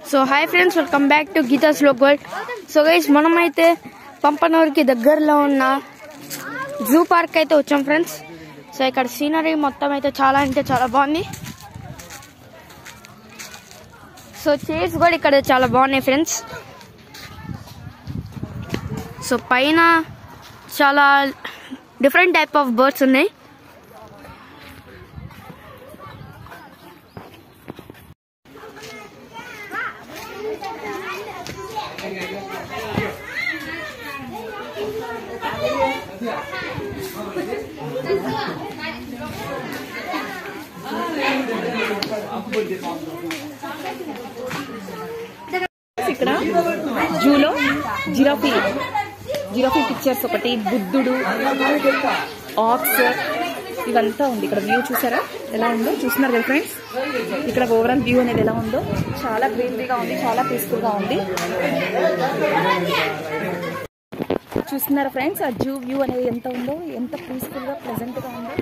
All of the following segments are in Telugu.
so hi friends welcome back to Geetha's లో గోల్డ్ సో గైస్ మనమైతే పంపనూరుకి దగ్గరలో ఉన్న జూ పార్క్ అయితే వచ్చాం ఫ్రెండ్స్ సో ఇక్కడ సీనరీ మొత్తం అయితే చాలా అంటే చాలా బాగుంది సో చైర్స్ కూడా ఇక్కడ చాలా బాగున్నాయి ఫ్రెండ్స్ సో పైన చాలా డిఫరెంట్ టైప్ ఆఫ్ బర్డ్స్ ఉన్నాయి ఇక్కడ జూలో జిరాఫీ జిరాఫీ పిక్చర్స్ ఒకటి బుద్ధుడు ఆక్స్ ఇవంతా ఉంది ఇక్కడ వ్యూ చూసారా ఎలా ఉందో చూస్తున్నారు కదా ఫ్రెండ్స్ ఇక్కడ ఓవరాల్ వ్యూ అనేది ఎలా ఉందో చాలా గ్రీనరీగా ఉంది చాలా పీస్ఫుల్ గా ఉంది చూస్తున్నారా ఫ్రెండ్స్ ఆ జూ వ్యూ అనేది ఎంత ఉందో ఎంత పీస్ఫుల్ గా ప్లెజెంట్ గా ఉందో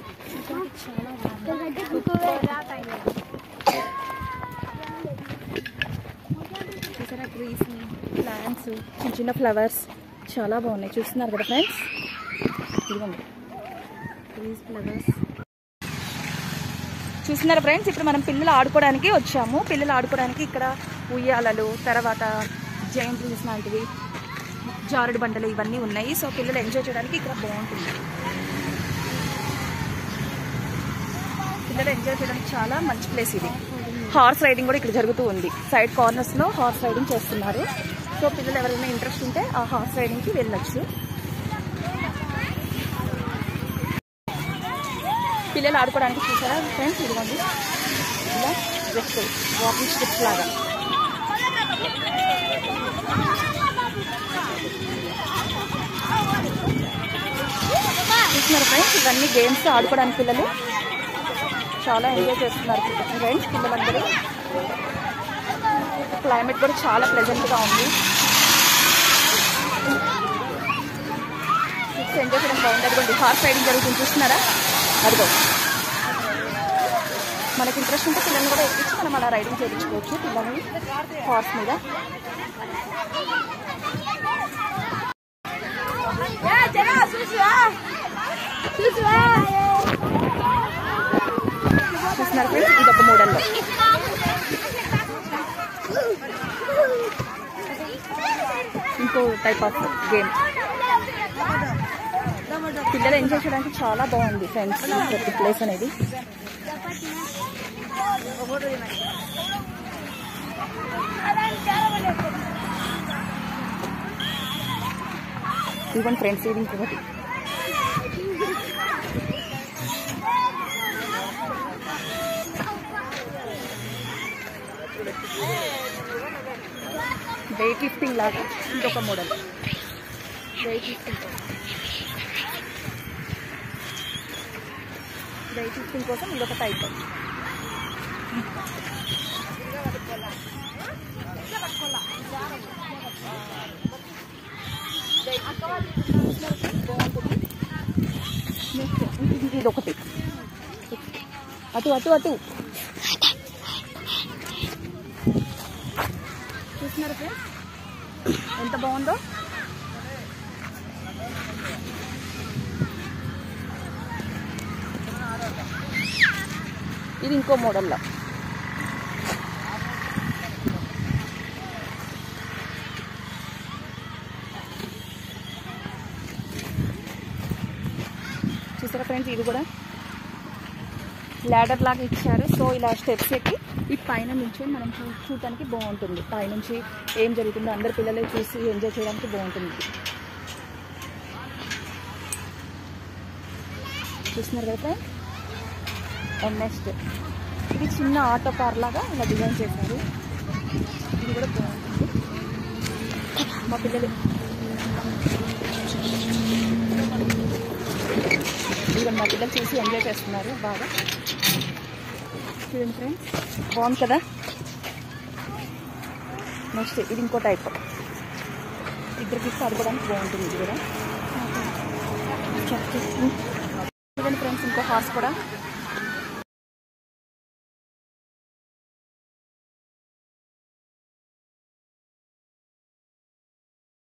చూసారా ట్రీస్ ప్లాంట్స్ చిన్న చిన్న ఫ్లవర్స్ చాలా బాగున్నాయి చూస్తున్నారు కదా ఫ్రెండ్స్ ఇదిగోండి ట్రీస్ ఫ్లవర్స్ చూస్తున్నారా ఫ్రెండ్స్ ఇప్పుడు మనం పిల్లలు ఆడుకోవడానికి వచ్చాము పిల్లలు ఆడుకోవడానికి ఇక్కడ ఉయ్యాలలు తర్వాత జైంట్ వీల్స్ లాంటివి జారుడు బండలు ఇవన్నీ ఉన్నాయి సో పిల్లలు ఎంజాయ్ చేయడానికి ఇక్కడ బాగుంటుంది పిల్లలు ఎంజాయ్ చేయడానికి చాలా మంచి ప్లేస్ ఇది హార్స్ రైడింగ్ కూడా ఇక్కడ జరుగుతూ ఉంది సైడ్ కార్నర్స్ లో హార్స్ రైడింగ్ చేస్తున్నారు సో పిల్లలు ఎవరైనా ఇంట్రెస్ట్ ఉంటే ఆ హార్స్ రైడింగ్ కి వెళ్ళొచ్చు పిల్లలు ఆడుకోవడానికి చూసారా ఫ్రెండ్స్ ఇదిగోండి ఇలా జస్ట్ వాకింగ్ స్టిప్స్ లాగా చూస్తున్నారు ఫ్రెండ్స్ ఇవన్నీ గేమ్స్ ఆడుకోవడానికి పిల్లలు చాలా ఎంజాయ్ చేస్తున్నారు ఫ్రెండ్స్ పిల్లలందరూ క్లైమేట్ కూడా చాలా ప్లెజెంట్ గా ఉంది కిడ్స్ ఎంజాయ్ చేయడం బాగుంది అదిగోండి హార్స్ రైడింగ్ జరుగుతుంది చూస్తున్నారా అదిగో మనకి ఇంట్రెస్ట్ ఉంటే పిల్లల్ని కూడా ఎక్కించి మనం అలా రైడింగ్ చేయించుకోవచ్చు పిల్లల్ని హార్స్ మీద చూస్తున్నారు ఫ్రెండ్స్ ఇది ఒక మోడల్లో ఇంకో టైప్ ఆఫ్ గేమ్ పిల్లలు ఎంజాయ్ చేయడానికి చాలా బాగుంది ఫ్రెండ్స్ ప్రతి ప్లేస్ అనేది ఇవ్వండి ఫ్రెండ్స్ ఇది ఇంకొకటి వెయిట్ లిఫ్టింగ్ లాగా ఇంకొక model weight lifting weight lifting కోసం ఇదొక టైప్ ఇది ఒకటి అటు అటు అటు చూస్తున్నారు ఫ్రెండ్స్ ఎంత బాగుందో ఇది ఇంకో మోడల్లో చూసారా ఫ్రెండ్స్ ఇది కూడా ల్యాడర్ లాగా ఇచ్చారు సో ఇలా స్టెప్స్ ఎక్కి ఈ పైన నుంచి మనం చూ చూడటానికి బాగుంటుంది పైనుంచి ఏం జరుగుతుందో అందరు పిల్లలు చూసి ఎంజాయ్ చేయడానికి బాగుంటుంది చూస్తున్నారు కదా ఫ్రెండ్స్ అండ్ నెక్స్ట్ ఇది చిన్న ఆటో కార్ లాగా ఇలా డిజైన్ చేశారు ఇది కూడా బాగుంటుంది మా పిల్లలు ఇదిగోండి మా పిల్లలు చూసి ఎంజాయ్ చేస్తున్నారు బాగా చూడండి ఫ్రెండ్స్ బాగుంది కదా నెక్స్ట్ ఇది ఇంకో టైప్ ఇద్దరికి ఆడుకోవడానికి బాగుంటుంది ఇది కూడా చూడండి ఫ్రెండ్స్ ఇంకో హార్స్ కూడా